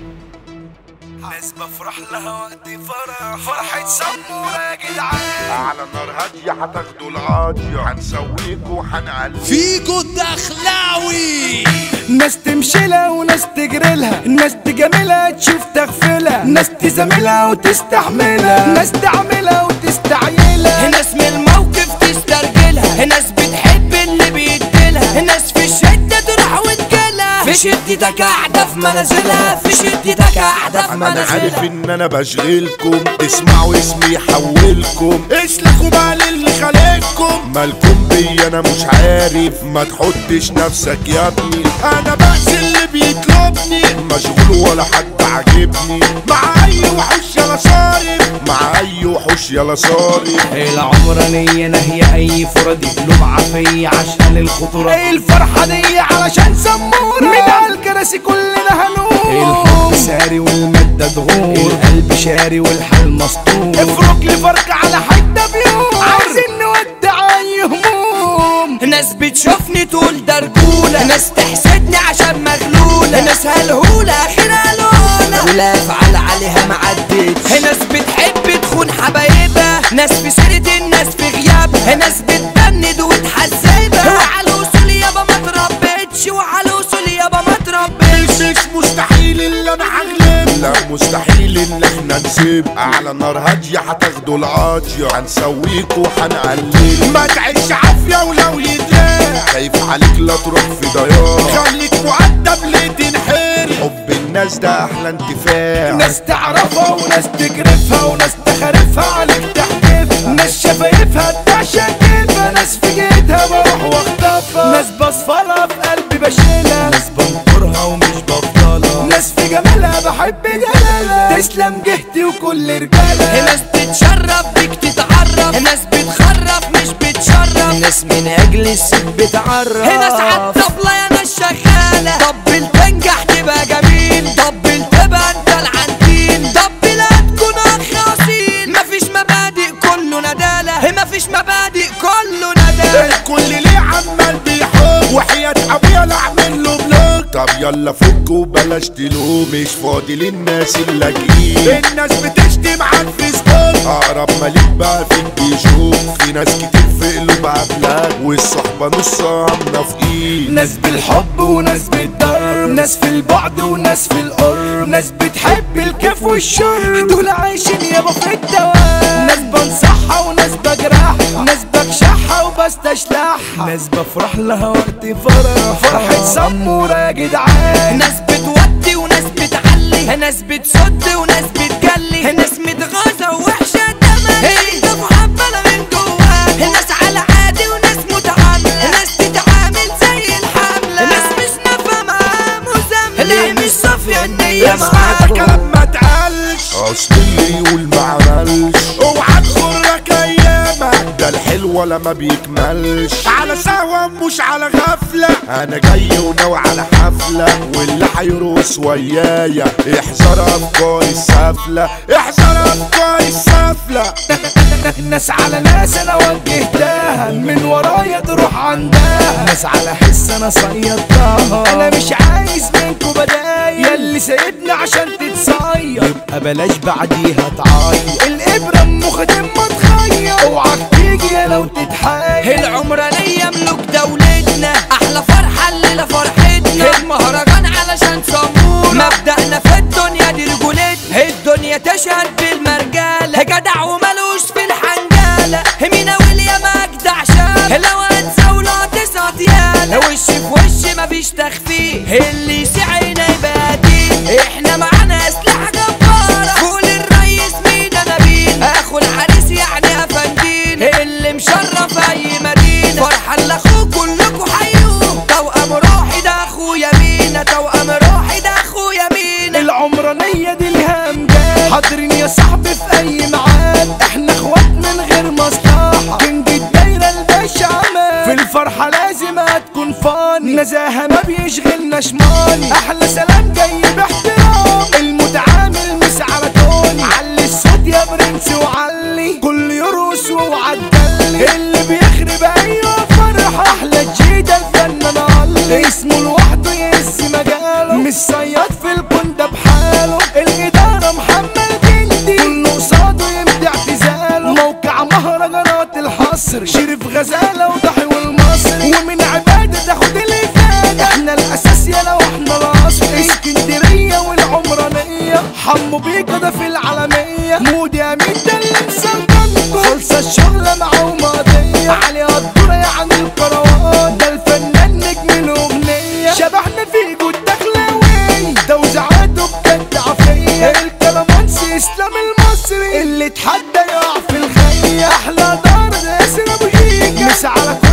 ناس بفرح لها وقت فرح فرحة سمورة يا جدعان على نار هادية هتاخدوا القاضية هنسويكوا وهنعلي فيكو الدخلاوي ناس تمشي لها وناس تجري لها ناس تجاملها تشوف تغفلها ناس تزاملها وتستحملها ناس تعملها وتستعيلها ناس من الموقف تسترجلها ناس بتحب اللي بيديلها ناس في الشدة تروح وتجيلها في شدتك قاعدة في منازلها في شدتك قاعدة في انا عارف منازلها ان انا بشغلكم اسمعوا اسمي يحولكم اسلكوا بقى للي خلقكم مالكم بيا انا مش عارف ما تحطش نفسك يا ابني انا بس اللي بيطلبني مشغول ولا حد عاجبني مع اي وحوش يلا صارف مع اي وحوش يلا صارف العمرانية نهي أي فردي قلوب عافية عشان الخطورة الفرحة دي علشان سمورة من الكراسي كلنا هنقول الحب ساري والمادة تغور القلب شاري والحال مسطور افرك لي فرق على حتة بيوم عايزين نودع اي هموم ناس بتشوفني تقول ده رجولة ناس تحسدني عشان مغلولة ناس هلهولة آخرها لولة ولا أفعل عليها معدتش ناس بتحب تخون حبايبها ناس في سيرة الناس في غيابها ناس بتبند وتحزبها وعلى الوصول يابا ما تربتش وعلى الوصول يابا ما تربتش مش مستحيل اللي انا هغلب لا مستحيل ان احنا نسيب على نار هادية هتاخدوا القاضية هنسويكوا وهنقلل ما تعيش عافية ولو يدراع خايف عليك لا تروح في ضياع خليك مؤدب ليه تنحري حب الناس ده احلى انتفاع ناس تعرفها وناس تجرفها وناس تخرفها عليك تحدفها ناس شفايفها تعشق كيفها ناس في جيتها بروح واخطفها ناس بصفلها في قلبي بشيلها ناس بنكرها ومش بفضلها ناس في جمالها بحب جلالها تسلم جهتي وكل رجالها ناس تتشرف بيك تتعرف ناس بتخرف مش بتشرف ناس من اجل الست بتعرف ناس عالطبلة يا ناس شغالة طبل تنجح تبقى جميل طبل تبقى انت العنتيل طبل هتكون اخ اصيل مفيش مبادئ كله ندالة مفيش مبادئ كله ندالة الكل ليه عمال بيحب وحياة ابويا لا اعمل له بلوك طب يلا فك وبلاش تلوم مش فاضي للناس اللاجئين الناس بتشتم على الفيسبوك اقرب مليك بقى فيك بيشوف في ناس كتير في قلوبها بلاك والصحبة نصها منافقين ناس بالحب وناس بالضرب ناس في البعد وناس في القرب ناس بتحب الكيف والشرب دول عايشين يابا في الدوام ناس بنصحها وناس بجرحها ناس بكشحها وبستشلحها ناس بفرح لها وقت فرح فرحة سمورة يا جدعان ناس بتودي وناس بتعلي ناس بتصد وناس بتجلي ناس متغاظة ووحشة تمام انت محبلة من جواها ناس على عادي وناس متعاملة ناس تتعامل زي الحملة ناس مش نافعة معاها مزاملة ليه مش صافية النية اسمع ده معاكم كلام ما اتقالش اصل اللي يقول ما عملش اوعى تغرك ايامك ده الحلو ولا ما بيكملش على سوا مش على غفلة انا جاي وناوي على حفلة واللي هيرقص ويايا احذر افكار السافلة احذر افكار السافلة ناس على ناس انا وجهتها من ورايا تروح عندها ناس على حس انا صيدتها انا مش عايز منكم بداية ياللي سايبني عشان تتصيد يبقى بلاش بعديها تعيط الابرة ام خدم ما تخيط اوعك تيجي يا لو تتحايل العمرانية ملوك دولتنا أحلى فرحة الليلة فرحتنا المهرجان علشان صمونا مبدأنا في الدنيا دي رجولتنا الدنيا تشهد بالمرجالة جدع وملوش في الحنجالة مينا ويليام أجدع شاب لو هتزاوله تسعة يالا وش في وش مفيش تخفيه اللي يسعنا يبقى دين احنا معانا أسلحة جبارة فوق الريس مينا نبيل أخو العريس يعني أفندين اللي مشرف أي مدينة فرحة لأخوه كلكوا حيوه توأم روحي ده أخويا مينا توأم روحي ده أخويا مينا العمرانية دي لها امجاد حاضرين يا صاحبي في اي ميعاد احنا اخوات من غير مصلحة كنج الدايرة الباشا عماد في الفرحة لازم هتكون فاني نزاهة ما بيشغلناش ماني احلى سلام جاي باحترام المتعامل مش على توني علي الصوت يا برنس وعلي كل يرقص وعدلي اللي بيخرب ايوه فرحة احلى جيدة الفنان علي اسمه لوحده يهز مجاله مش صياد في الكون ده بحاله المصري شريف غزالة وضحي والمصري ومن عبادة تاخد الإفادة احنا الأساس يا لو احنا الأصل اسكندرية والعمرانية حمو بيكا ده في العالمية مودي أمين ده اللي مسلطنكم خلصة الشغلة معاه وماضية علي قدورة يا عم الكروان ده الفنان نجم الأغنية شبحنا في جود دخلاوي توزيعاته بجد عافية الكلامانسي إسلام المصري اللي اتحدى يقع في الخية أحلى دار ياسر أبو شيكة مس على كل